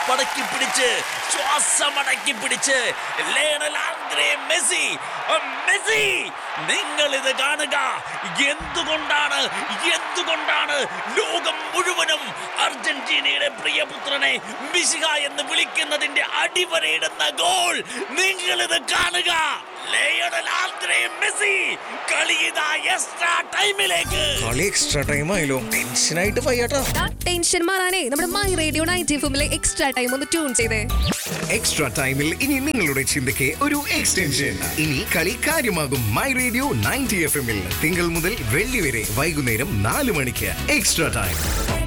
കടുപ്പടക്കി പിടിച്ച് ശ്വാസമടക്കി പിടിച്ച് ലയണൽ ആന്ദ്രേ മെസ്സി ആ, മെസ്സി നിങ്ങൾ ഇത് കാണുക എന്തുകൊണ്ടാണ് എന്തുകൊണ്ടാണ് ലോകം മുഴുവനും അർജന്റീനയുടെ പ്രിയപുത്രനെ മിശിക എന്ന് വിളിക്കുന്നതിന്റെ അടിവരയിടുന്ന ഗോൾ നിങ്ങൾ ഇത് കാണുക ലയണൽ ആന്ദ്രേ മെസ്സി കളി ഇതാ എക്സ്ട്രാ ടൈമിലേക്ക് കളി എക്സ്ട്രാ ടൈം ആയല്ലോ ടെൻഷനായിട്ട് വയ്യാട്ടാ ആ ടെൻഷൻ മാറാനേ നമ്മുടെ മൈ റേഡിയോ നയൻറ്റി ഫിമിലെ എക്സ്ട്രാ ടൈം ഒന്ന് ട്യൂൺ ചെയ്തേ എക്സ്ട്രാ ടൈമിൽ ഇനി നിങ്ങളുടെ ചിന്തയ്ക്ക് ഒരു എക്സ്റ്റൻഷൻ ഇനി കളി കാര്യമാകും മൈ റേഡിയോ നയൻറ്റി എഫ് എമ്മിൽ തിങ്കൾ മുതൽ വെള്ളി വരെ വൈകുന്നേരം നാല് മണിക്ക് എക്സ്ട്രാ ടൈം